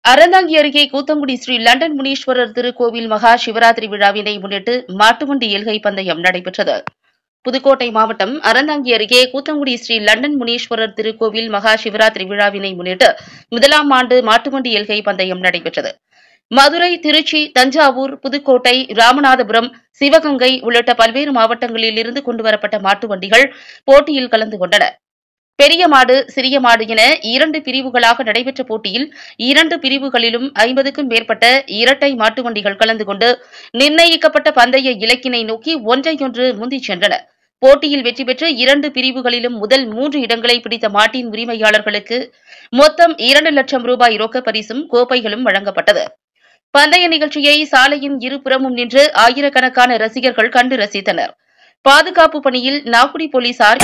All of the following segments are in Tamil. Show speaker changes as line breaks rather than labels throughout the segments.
அறந்தாங்கி அருகே கூத்தங்குடி ஸ்ரீ லண்டன் முனீஸ்வரர் திருக்கோவில் மகா சிவராத்திரி விழாவினை முன்னிட்டு மாட்டுவண்டி எல்கை பந்தயம் நடைபெற்றது புதுக்கோட்டை மாவட்டம் அறந்தாங்கி அருகே கூத்தங்குடி ஸ்ரீ லண்டன் முனீஸ்வரர் திருக்கோவில் மகா சிவராத்திரி விழாவினை முன்னிட்டு முதலாம் ஆண்டு மாட்டுவண்டி எல்கை பந்தயம் நடைபெற்றது மதுரை திருச்சி தஞ்சாவூர் புதுக்கோட்டை ராமநாதபுரம் சிவகங்கை உள்ளிட்ட பல்வேறு மாவட்டங்களில் இருந்து கொண்டுவரப்பட்ட மாட்டு வண்டிகள் போட்டியில் கலந்து கொண்டன பெரிய மாடு சிறிய மாடு என இரண்டு பிரிவுகளாக நடைபெற்ற போட்டியில் இரண்டு பிரிவுகளிலும் ஐம்பதுக்கும் மேற்பட்ட இரட்டை மாட்டு வண்டிகள் கலந்து கொண்டு நிர்ணயிக்கப்பட்ட பந்தய இலக்கினை நோக்கி ஒன்றையொன்று முந்திச் சென்றன போட்டியில் வெற்றி பெற்று இரண்டு பிரிவுகளிலும் முதல் மூன்று இடங்களை பிடித்த மாட்டின் உரிமையாளர்களுக்கு மொத்தம் இரண்டு லட்சம் ரூபாய் ரொக்க பரிசும் கோப்பைகளும் வழங்கப்பட்டது பந்தய நிகழ்ச்சியை சாலையின் இருபுறமும் நின்று ஆயிரக்கணக்கான ரசிகர்கள் கண்டு ரசித்தனர் பாதுகாப்பு பணியில் நாகுடி போலீசார்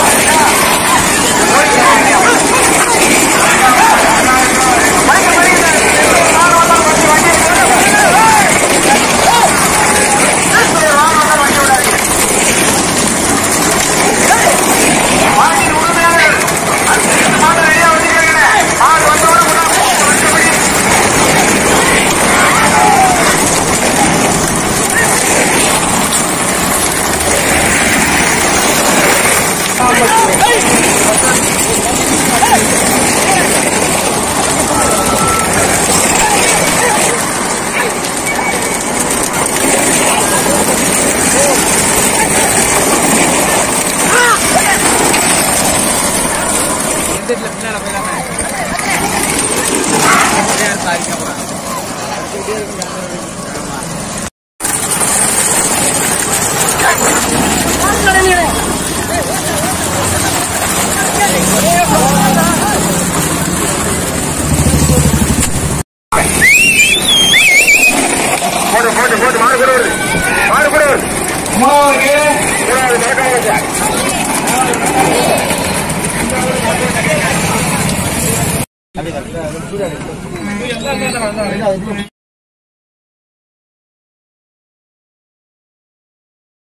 எந்திரில பின்னால போயிடாம சாரிக்கா போறாங்க
போடு போட்டு போட்டு மாடு கூட வருது மாடு கூட வருது கூட அது நடக்காம வச்சா